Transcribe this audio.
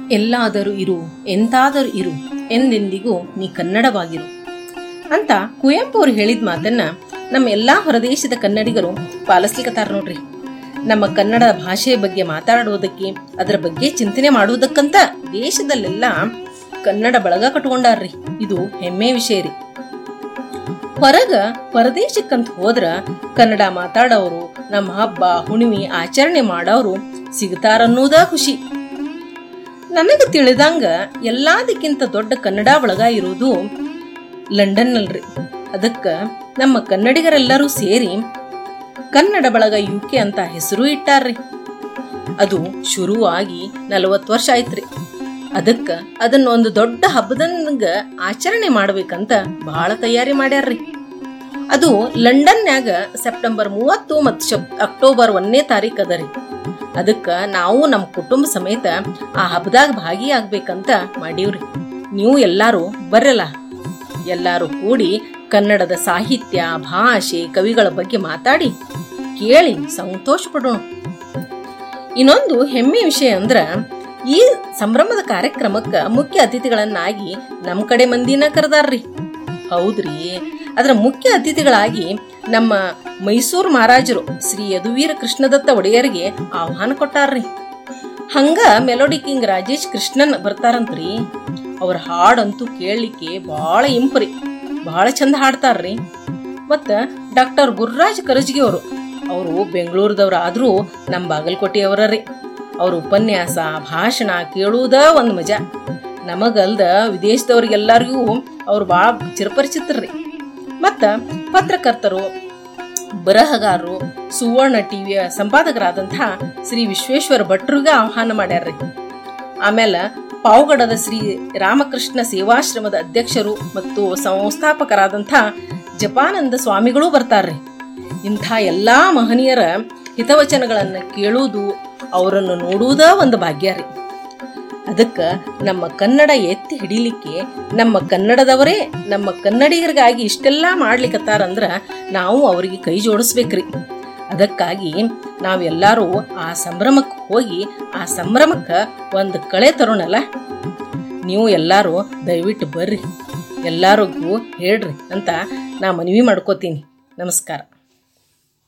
ಎಲ್ಲಾದರೂ ಇರು ಎಂತಾದರೂ ಇರು ಎಂದೆಂದಿಗೂ ನೀ ಕನ್ನಡವಾಗಿರು ಅಂತ ಕುವೆಂಪು ಅವರು ಹೇಳಿದ ಮಾತನ್ನ ನಮ್ಮ ಎಲ್ಲಾ ಹೊರದೇಶದ ಕನ್ನಡಿಗರು ಪಾಲಿಸ್ಲಿಕ್ಕತ್ತಾರ ನೋಡ್ರಿ ನಮ್ಮ ಕನ್ನಡ ಭಾಷೆಯ ಬಗ್ಗೆ ಮಾತಾಡುವುದಕ್ಕೆ ಅದರ ಬಗ್ಗೆ ಚಿಂತನೆ ಮಾಡುವುದಕ್ಕಂತ ದೇಶದಲ್ಲೆಲ್ಲ ಕನ್ನಡ ಬಳಗ ಕಟ್ಕೊಂಡಾರ್ರಿ ಇದು ಹೆಮ್ಮೆ ವಿಷಯ ರೀ ಹೊರಗ ಪರದೇಶಕ್ಕಂತ ಹೋದ್ರ ಕನ್ನಡ ಮಾತಾಡೋರು ನಮ್ಮ ಹಬ್ಬ ಹುಣ್ಣಿಮೆ ಆಚರಣೆ ಮಾಡೋರು ಸಿಗ್ತಾರನ್ನೋದ ಖುಷಿ ನನಗ ತಿಳಿದಂಗ ಎಲ್ಲದಕ್ಕಿಂತ ದೊಡ್ಡ ಕನ್ನಡ ಬಳಗ ಇರೋದು ಲಂಡನ್ನಲ್ರಿ ಅದಕ್ಕ ನಮ್ಮ ಕನ್ನಡಿಗರೆಲ್ಲರೂ ಸೇರಿ ಕನ್ನಡ ಬಳಗ ಯುಕೆ ಅಂತ ಹೆಸರು ಇಟ್ಟಾರ್ರಿ ಅದು ಶುರುವಾಗಿ ನಲವತ್ತು ವರ್ಷ ಆಯ್ತ್ರಿ ಅದಕ್ಕ ಅದನ್ನ ಒಂದು ದೊಡ್ಡ ಹಬ್ಬದಂಗ ಆಚರಣೆ ಮಾಡ್ಬೇಕಂತ ಬಹಳ ತಯಾರಿ ಮಾಡ್ಯಾರ್ರಿ ಅದು ಲಂಡನ್ನ್ಯಾಗ ಸೆಪ್ಟೆಂಬರ್ ಮೂವತ್ತು ಮತ್ತು ಅಕ್ಟೋಬರ್ ಒಂದನೇ ತಾರೀಕು ಅದ ರೀ ಅದಕ್ಕ ನಾವು ನಮ್ಮ ಕುಟುಂಬ ಸಮೇತ ಆ ಹಬ್ಬದಾಗ ಭಾಗಿಯಾಗ್ಬೇಕಂತ ಮಾಡೀವ್ರಿ ನೀವು ಎಲ್ಲಾರು ಬರ್ರಲ್ಲ ಎಲ್ಲಾರು ಕೂಡಿ ಕನ್ನಡದ ಸಾಹಿತ್ಯ ಭಾಷೆ ಕವಿಗಳ ಬಗ್ಗೆ ಮಾತಾಡಿ ಕೇಳಿ ಸಂತೋಷ ಪಡೋಣ ಇನ್ನೊಂದು ಹೆಮ್ಮೆ ವಿಷಯ ಅಂದ್ರ ಈ ಸಂಭ್ರಮದ ಕಾರ್ಯಕ್ರಮಕ್ಕ ಮುಖ್ಯ ಅತಿಥಿಗಳನ್ನಾಗಿ ನಮ್ಮ ಕಡೆ ಮಂದಿನ ಕರೆದಾರ್ರಿ ಹೌದ್ರಿ ಅದರ ಮುಖ್ಯ ಅತಿಥಿಗಳಾಗಿ ನಮ್ಮ ಮೈಸೂರು ಮಹಾರಾಜರು ಶ್ರೀ ಯದುವೀರ ಕೃಷ್ಣದತ್ತ ಒಡೆಯರಿಗೆ ಆಹ್ವಾನ ಕೊಟ್ಟಾರ್ರಿ ಹಂಗ ಮೆಲೋಡಿ ಕಿಂಗ್ ರಾಜೇಶ್ ಕೃಷ್ಣನ್ ಬರ್ತಾರಂತ್ರಿ ಅವ್ರ ಹಾಡಂತೂ ಕೇಳಲಿಕ್ಕೆ ಭಾಳ ಇಂಪ್ರಿ ಭಾಳ ಚಂದ ಹಾಡ್ತಾರ್ರಿ ಮತ್ತ ಡಾಕ್ಟರ್ ಗುರುರಾಜ್ ಕರಜ್ಗಿ ಅವರು ಅವರು ಬೆಂಗಳೂರದವ್ರು ಆದ್ರೂ ನಮ್ಮ ಬಾಗಲಕೋಟೆಯವರ ರೀ ಅವ್ರ ಉಪನ್ಯಾಸ ಭಾಷಣ ಕೇಳುವುದ ಒಂದು ಮಜಾ ನಮಗಲ್ದ ವಿದೇಶದವ್ರಿಗೆಲ್ಲರಿಗೂ ಅವ್ರು ಭಾಳ ಚಿರಪರಿಚಿತರ್ರಿ ಮತ್ತ ಪತ್ರಕರ್ತರು ಬರಹಗಾರರು ಸುವರ್ಣ ಟಿವಿಯ ಸಂಪಾದಕರಾದಂಥ ಶ್ರೀ ವಿಶ್ವೇಶ್ವರ ಭಟ್ರಿಗೆ ಆಹ್ವಾನ ಮಾಡ್ಯಾರ್ರಿ ಆಮೇಲೆ ಪಾವಗಡದ ಶ್ರೀ ರಾಮಕೃಷ್ಣ ಸೇವಾಶ್ರಮದ ಅಧ್ಯಕ್ಷರು ಮತ್ತು ಸಂಸ್ಥಾಪಕರಾದಂಥ ಜಪಾನಂದ ಸ್ವಾಮಿಗಳು ಬರ್ತಾರ್ರಿ ಇಂಥ ಎಲ್ಲಾ ಮಹನೀಯರ ಹಿತವಚನಗಳನ್ನು ಕೇಳುವುದು ಅವರನ್ನು ನೋಡುವುದ ಒಂದು ಭಾಗ್ಯ ರೀ ಅದಕ್ಕೆ ನಮ್ಮ ಕನ್ನಡ ಎತ್ತಿ ಹಿಡಿಲಿಕ್ಕೆ ನಮ್ಮ ಕನ್ನಡದವರೇ ನಮ್ಮ ಕನ್ನಡಿಗರಿಗಾಗಿ ಇಷ್ಟೆಲ್ಲ ಮಾಡ್ಲಿಕ್ಕತ್ತಾರಂದ್ರ ನಾವು ಅವರಿಗೆ ಕೈ ಜೋಡಿಸ್ಬೇಕ್ರಿ ಅದಕ್ಕಾಗಿ ನಾವೆಲ್ಲರೂ ಆ ಸಂಭ್ರಮಕ್ಕೆ ಹೋಗಿ ಆ ಸಂಭ್ರಮಕ್ಕೆ ಒಂದು ಕಳೆ ತರೋಣಲ್ಲ ನೀವು ಎಲ್ಲರೂ ದಯವಿಟ್ಟು ಬರ್ರಿ ಎಲ್ಲರಿಗೂ ಹೇಳ್ರಿ ಅಂತ ನಾ ಮನವಿ ಮಾಡ್ಕೋತೀನಿ ನಮಸ್ಕಾರ